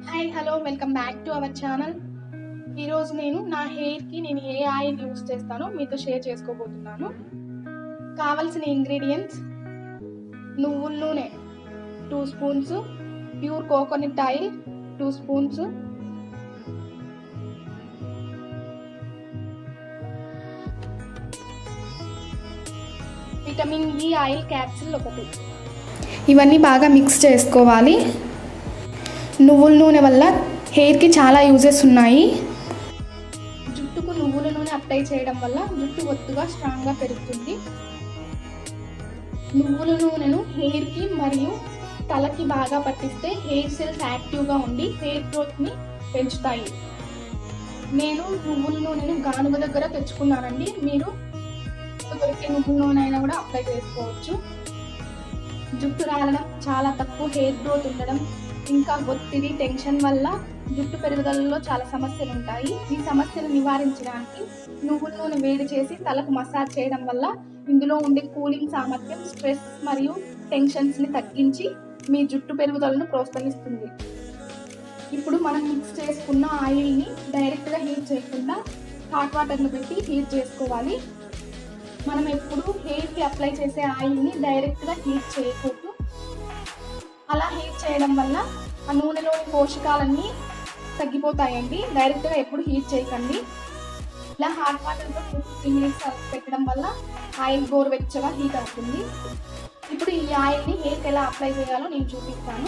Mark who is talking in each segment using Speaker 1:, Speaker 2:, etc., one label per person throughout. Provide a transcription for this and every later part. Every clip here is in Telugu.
Speaker 1: hi hello welcome back to our channel ఈరోజు నేను నా హెయిర్కి నేను ఏ ఆయిల్ యూస్ చేస్తానో మీతో షేర్ చేసుకోబోతున్నాను కావలసిన ఇంగ్రీడియంట్స్ నువ్వుల నూనె two spoons pure coconut oil two spoons vitamin E oil capsule ఒకటి ఇవన్నీ బాగా మిక్స్ చేసుకోవాలి నువ్వుల నూనె వల్ల హెయిర్కి చాలా యూజెస్ ఉన్నాయి జుట్టుకు నువ్వుల నూనె అప్లై చేయడం వల్ల జుట్టు ఒత్తుగా స్ట్రాంగ్గా పెరుగుతుంది నువ్వుల నూనెను హెయిర్కి మరియు తలకి బాగా పట్టిస్తే హెయిర్ సెల్స్ యాక్టివ్గా ఉండి హెయిర్ గ్రోత్ని పెంచుతాయి నేను నువ్వుల నూనెను గానుగ దగ్గర తెచ్చుకున్నానండి మీరు దొరికే నువ్వుల నూనె అయినా కూడా అప్లై చేసుకోవచ్చు జుట్టు రాలడం చాలా తక్కువ హెయిర్ గ్రోత్ ఉండడం ఇంకా ఒత్తిడి టెన్షన్ వల్ల జుట్టు పెరుగుదలలో చాలా సమస్యలు ఉంటాయి ఈ సమస్యలు నివారించడానికి నువ్వుల నూనె వేడి చేసి తలకు మసాజ్ చేయడం వల్ల ఇందులో ఉండే కూలింగ్ సామర్థ్యం స్ట్రెస్ మరియు టెన్షన్స్ని తగ్గించి మీ జుట్టు పెరుగుదలను ప్రోత్సహిస్తుంది ఇప్పుడు మనం మిక్స్ చేసుకున్న ఆయిల్ని డైరెక్ట్గా హీట్ చేయకుండా హాట్ వాటర్లో పెట్టి హీట్ చేసుకోవాలి మనం ఎప్పుడు హెయిర్కి అప్లై చేసే ఆయిల్ని డైరెక్ట్గా హీట్ చేయకూడదు అలా హీట్ చేయడం వల్ల ఆ నూనెలోని పోషకాలన్నీ తగ్గిపోతాయండి డైరెక్ట్గా ఎప్పుడు హీట్ చేయకండి ఇలా హాట్ వాటర్తో టూ త్రీ మినిట్స్ పెట్టడం వల్ల ఆయిల్ గోరువెచ్చగా హీట్ అవుతుంది ఇప్పుడు ఈ ఆయిల్ని హెయిర్కి ఎలా అప్లై చేయాలో నేను చూపిస్తాను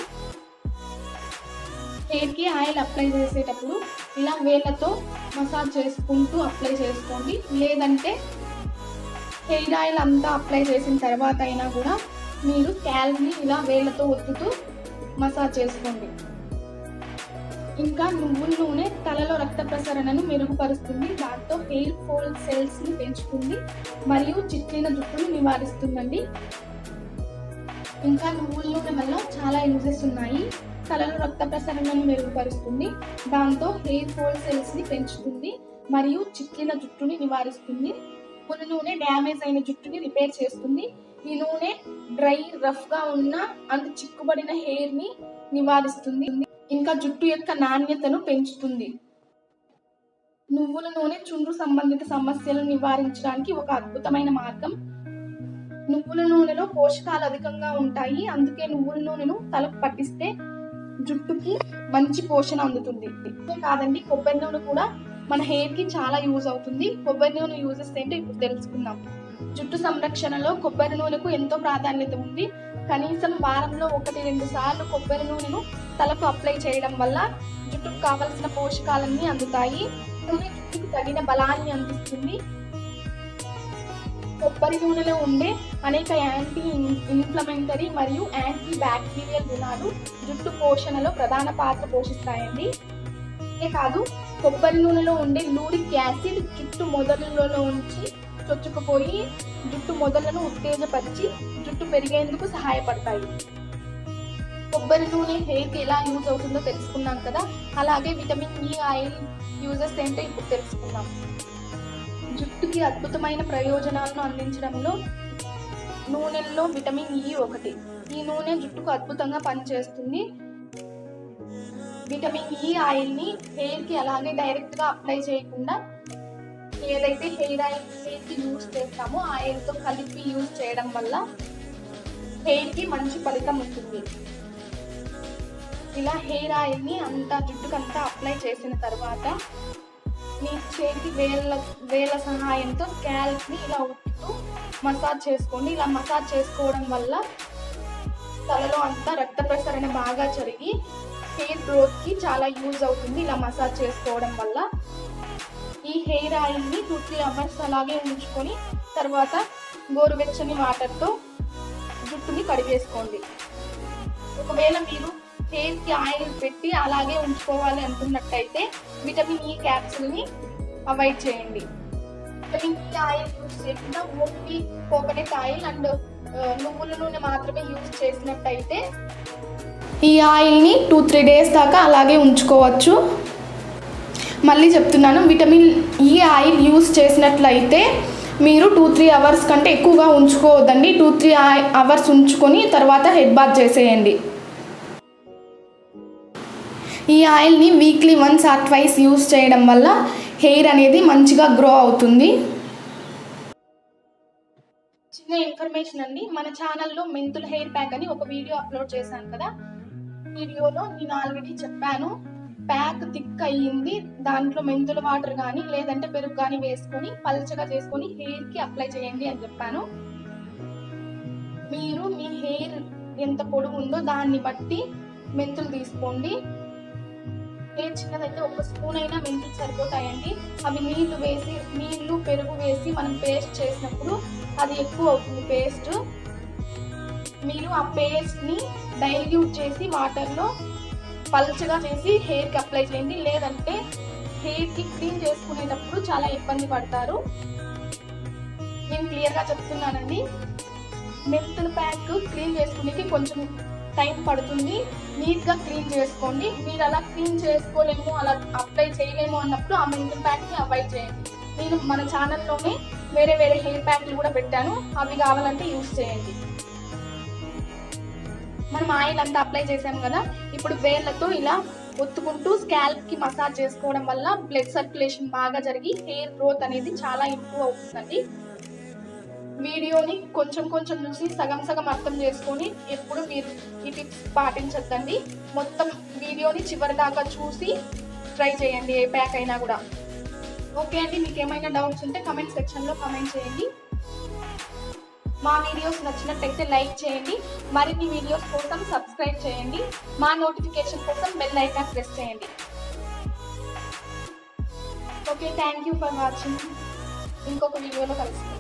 Speaker 1: హెయిర్కి ఆయిల్ అప్లై చేసేటప్పుడు ఇలా వేళ్ళతో మసాజ్ చేసుకుంటూ అప్లై చేసుకోండి లేదంటే హెయిర్ ఆయిల్ అంతా అప్లై చేసిన తర్వాత అయినా కూడా మీరు క్యాల్ని ఇలా వేళ్ళతో ఒత్తుతూ మసాజ్ చేసుకోండి ఇంకా నువ్వుల నూనె తలలో రక్త ప్రసరణను మెరుగుపరుస్తుంది దాంతో హెయిర్ ఫోల్ సెల్స్ని పెంచుతుంది మరియు చిట్లిన జుట్టును నివారిస్తుందండి ఇంకా నువ్వుల నూనె వల్ల చాలా యూజెస్ ఉన్నాయి తలలో రక్త ప్రసరణను మెరుగుపరుస్తుంది దాంతో హెయిర్ ఫోల్ సెల్స్ని పెంచుతుంది మరియు చిట్లిన జుట్టుని నివారిస్తుంది నువ్వుల నూనె డ్యామేజ్ అయిన జుట్టుని రిపేర్ చేస్తుంది ఈ నూనె డ్రై రఫ్ గా ఉన్న అంత చిక్కుబడిన హెయిర్ ని నివారిస్తుంది ఇంకా జుట్టు యొక్క నాణ్యతను పెంచుతుంది నువ్వుల నూనె చుండ్రు సంబంధిత సమస్యలను నివారించడానికి ఒక అద్భుతమైన మార్గం నువ్వుల నూనెలో పోషకాలు అధికంగా ఉంటాయి అందుకే నువ్వుల నూనెను తలకు పట్టిస్తే జుట్టుకి మంచి పోషణ అందుతుంది అంతే కాదండి కొబ్బరి నూనె కూడా మన హెయిర్ కి చాలా యూజ్ అవుతుంది కొబ్బరి నూనె యూజెస్ ఏంటో ఇప్పుడు తెలుసుకుందాం జుట్టు సంరక్షణలో కొబ్బరి నూనెకు ఎంతో ప్రాధాన్యత ఉంది కనీసం వారంలో ఒకటి రెండు సార్లు కొబ్బరి నూనెను తలకు అప్లై చేయడం వల్ల జుట్టుకు కావలసిన పోషకాలన్నీ అందుతాయి నూనె జుట్టుకు తగిన బలాన్ని అందిస్తుంది కొబ్బరి నూనెలో ఉండే అనేక యాంటీ ఇన్ఫ్లమెంటరీ మరియు యాంటీ బ్యాక్టీరియల్ గుణాలు జుట్టు పోషణలో ప్రధాన పాత్ర పోషిస్తాయండి అంతే కాదు కొబ్బరి నూనెలో ఉండే లూరిక్ యాసిడ్ జుట్టు మొదలలో ఉంచి చొచ్చుకుపోయి జుట్టు మొదలను ఉత్తేజపరిచి జుట్టు పెరిగేందుకు సహాయపడతాయి కొబ్బరి నూనె హెయిర్కి ఎలా యూజ్ అవుతుందో తెలుసుకున్నాం కదా అలాగే విటమిన్ ఈ ఆయిల్ యూజెస్ ఏంటో ఇప్పుడు తెలుసుకుందాం జుట్టుకి అద్భుతమైన ప్రయోజనాలను అందించడంలో నూనెల్లో విటమిన్ ఈ ఒకటి ఈ నూనె జుట్టుకు అద్భుతంగా పనిచేస్తుంది విటమిన్ ఈ ఆయిల్ ని హెయిర్ కి అలాగే డైరెక్ట్ గా అప్లై చేయకుండా ఏదైతే హెయిర్ ఆయిల్ హెయిర్ కి యూజ్ చేస్తామో ఆయిల్ తో కలిపి యూజ్ చేయడం వల్ల హెయిర్ కి మంచి ఫలితం ఉంటుంది ఇలా హెయిర్ ఆయిల్ ని అంతా జుట్టుకంతా అప్లై చేసిన తర్వాత మీ చేతి వేళ్ళ వేళ్ళ సహాయంతో స్కాల్ప్ ని ఇలా ఉట్టుతూ మసాజ్ చేసుకోండి ఇలా మసాజ్ చేసుకోవడం వల్ల తలలో అంతా రక్త ప్రసరణ బాగా జరిగి హెయిర్ గ్రోత్ కి చాలా యూజ్ అవుతుంది ఇలా మసాజ్ చేసుకోవడం వల్ల ఈ హెయిర్ ఆయిల్ ని టూ త్రీ అవర్స్ అలాగే ఉంచుకొని తర్వాత గోరువెచ్చని వాటర్తో జుట్టుని కడిగేసుకోండి ఒకవేళ మీరు హెయిర్ కి ఆయిల్ పెట్టి అలాగే ఉంచుకోవాలి అనుకున్నట్టయితే విటమిన్ ఈ క్యాప్సూల్ ని అవాయిడ్ చేయండి విటమిన్ ఈ ఆయిల్ యూజ్ చేయకుండా ఓన్లీ కోకోనట్ ఆయిల్ అండ్ నువ్వుల నూనె మాత్రమే యూజ్ చేసినట్టయితే ఈ ఆయిల్ని టూ త్రీ డేస్ దాకా అలాగే ఉంచుకోవచ్చు మళ్ళీ చెప్తున్నాను విటమిన్ ఈ ఆయిల్ యూస్ చేసినట్లయితే మీరు టూ త్రీ అవర్స్ కంటే ఎక్కువగా ఉంచుకోవద్దండి టూ త్రీ అవర్స్ ఉంచుకొని తర్వాత హెడ్ బాత్ చేసేయండి ఈ ఆయిల్ని weekly once or twice use చేయడం వల్ల హెయిర్ అనేది మంచిగా గ్రో అవుతుంది చిన్న ఇన్ఫర్మేషన్ అండి మన ఛానల్లో మెంతుల్ హెయిర్ ప్యాక్ అని ఒక వీడియో అప్లోడ్ చేశాను కదా వీడియోలో నేను ఆల్రెడీ చెప్పాను ప్యాక్ థిక్ అయ్యింది దాంట్లో మెంతుల వాటర్ కానీ లేదంటే పెరుగు కానీ వేసుకొని పల్చగా చేసుకొని హెయిర్ కి అప్లై చేయండి అని చెప్పాను మీరు మీ హెయిర్ ఎంత పొడుగు ఉందో దాన్ని బట్టి మెంతులు తీసుకోండి హెయిర్ చిన్నదైతే ఒక స్పూన్ అయినా మెంతులు సరిపోతాయండి అవి నీళ్లు వేసి నీళ్లు పెరుగు వేసి మనం పేస్ట్ చేసినప్పుడు అది ఎక్కువ అవుతుంది పేస్ట్ మీరు ఆ పేస్ట్ని డైల్యూట్ చేసి వాటర్లో పల్చగా చేసి హెయిర్కి అప్లై చేయండి లేదంటే హెయిర్కి క్లీన్ చేసుకునేటప్పుడు చాలా ఇబ్బంది పడతారు నేను క్లియర్గా చెప్తున్నానండి మెంతుల ప్యాక్ క్లీన్ చేసుకునేకి కొంచెం టైం పడుతుంది నీట్గా క్లీన్ చేసుకోండి మీరు అలా క్లీన్ చేసుకోలేము అలా అప్లై చేయలేము అన్నప్పుడు ఆ మెంతుల ప్యాక్ని అవాయిడ్ చేయండి నేను మన ఛానల్లోనే వేరే వేరే హెయిర్ ప్యాక్లు కూడా పెట్టాను అవి కావాలంటే యూస్ చేయండి మనం ఆయిల్ అంతా అప్లై చేసాం కదా ఇప్పుడు వేళ్ళతో ఇలా ఒత్తుకుంటూ స్కాల్ప్ కి మసాజ్ చేసుకోవడం వల్ల బ్లడ్ సర్క్యులేషన్ బాగా జరిగి హెయిర్ గ్రోత్ అనేది చాలా ఇంప్రూవ్ అవుతుందండి వీడియోని కొంచెం కొంచెం చూసి సగం సగం అర్థం చేసుకొని ఎప్పుడు మీరు ఈ టిప్స్ పాటించద్దండి మొత్తం వీడియోని చివరి దాకా చూసి ట్రై చేయండి ఏ ప్యాక్ అయినా కూడా ఓకే అండి మీకు ఏమైనా డౌట్స్ ఉంటే కమెంట్ సెక్షన్లో కమెంట్ చేయండి మా వీడియోస్ నచ్చినట్టయితే లైక్ చేయండి మరిన్ని వీడియోస్ కోసం సబ్స్క్రైబ్ చేయండి మా నోటిఫికేషన్ కోసం బెల్ ఐకాన్ ప్రెస్ చేయండి okay thank you for watching ఇంకొక వీడియోలో కలుస్తాం